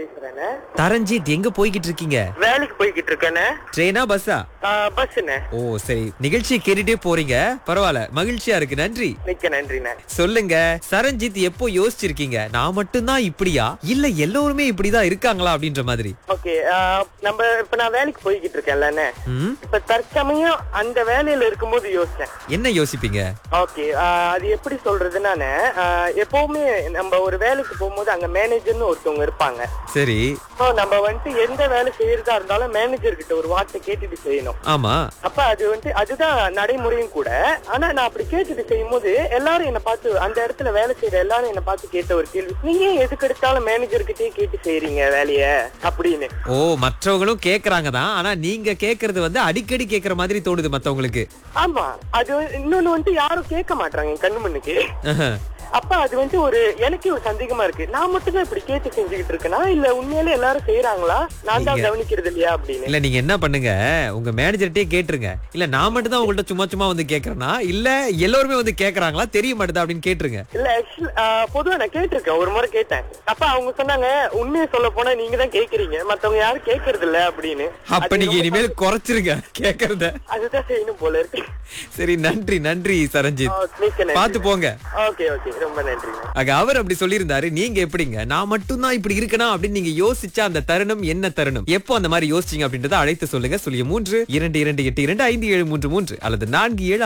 பேசுறேண்ணே தரஞ்சித் எங்க போய்கிட்டு இருக்கீங்க வேலைக்கு போய்கிட்டு இருக்கேண்ணே ட்ரெயினா பஸ்ஸா பஸ்ஸுண்ணே ஓ சரி நிகழ்ச்சியை கேட்டுட்டே போறீங்க பரவாயில்ல மகிழ்ச்சியா இருக்கு நன்றி மிக்க நன்றிண்ணே சொல்லுங்க சரண்ஜித் எப்போ யோசிச்சிருக்கீங்க நான் மட்டும்தான் இப்படியா இல்ல எல்லோருமே இப்படிதான் இருக்காங்களா அப்படின்ற மாதிரி ஓகே நம்ம இப்ப நான் வேலைக்கு போய்கிட்டு இருக்கேன்லண்ணே ம் இப்ப தற்சமயம் அந்த வேலையில இருக்கும்போது யோசிச்சேன் என்ன யோசிப்பீங்க ஓகே அது எப்படி சொல்றதுனானே எப்பவுமே நம்ம ஒரு வேலைக்கு போகும்போது அங்க மேனேஜர்னு ஒருத்தவங்க இருப்பாங்க சரி ஸோ நம்ம வந்துட்டு எந்த வேலை செய்யறதா இருந்தாலும் மேனேஜர் கிட்ட ஒரு வார்த்தை கேட்டுட்டு செய்யணும் ஆமா அப்ப அது வந்து அதுதான் நடைமுறையும் கூட ஆனா நான் அப்படி கேட்டுட்டு செய்யும் போது எல்லாரும் என்ன பார்த்து அந்த இடத்துல வேலை செய்யற எல்லாரும் என்ன பார்த்து கேட்ட ஒரு கேள்வி நீங்க ஏன் எதுக்கு எடுத்தாலும் மேனேஜர் கிட்டே கேட்டு செய்றீங்க வேலைய அப்படின்னு ஓ மற்றவங்களும் கேக்குறாங்க தான் ஆனா நீங்க கேக்குறது வந்து அடிக்கடி கேக்குற மாதிரி தோணுது மத்தவங்களுக்கு ஆமா அது வந்து- இன்னொன்னு வந்துட்டு யாரும் கேட்க மாட்டாங்க என் கண்ணு முன்னுக்கு ஆஹா. அப்ப அது வந்து ஒரு எனக்கே ஒரு சந்தேகமா இருக்கு நான் மட்டும் தான் இப்படி கேட்டு செஞ்சுக்கிட்டு இருக்கேனா இல்ல உண்மையிலே எல்லாரும் செய்யறாங்களா நான் தான் நீங்க- கவனிக்கிறது இல்லையா அப்படின்னு இல்ல நீங்க என்ன பண்ணுங்க உங்க மேனேஜர்ட்டே கேட்டுருங்க இல்ல நான் மட்டும் தான் உங்கள்ட்ட சும்மா சும்மா வந்து கேக்குறேனா இல்ல எல்லாருமே வந்து கேக்குறாங்களா தெரிய மாட்டேதா அப்படின்னு கேட்டுருங்க இல்ல ஆக்சுவலி பொதுவா நான் கேட்டிருக்கேன் ஒரு முறை கேட்டேன் அப்ப அவங்க சொன்னாங்க உண்மையை சொல்ல போனா நீங்க தான் கேக்குறீங்க மத்தவங்க யாரும் கேக்குறது இல்ல அப்படின்னு அப்ப அது நீங்க ரொம்ப இனிமேல் குறைச்சிருங்க கேக்குறத அதுதான் செய்யணும் போல இருக்கு சரி நன்றி நன்றி சரண்ஜித் மிக்க நன்றி. பாத்து போங்க ஓகே ஓகே ரொம்ப நன்றிங்க ஆக அவர் அப்படி சொல்லியிருந்தாரு நீங்க எப்படிங்க நான் மட்டும்தான் இப்படி இருக்கனா அப்படின்னு நீங்க யோசிச்ச அந்த தருணம் என்ன தருணம் எப்போ அந்த மாதிரி யோசிச்சீங்க அப்படின்றத அழைத்து சொல்லுங்க சொல்லிய மூன்று இரண்டு இரண்டு எட்டு இரண்டு ஐந்து ஏழு மூன்று மூன்று அல்லது நான்கு ஏழு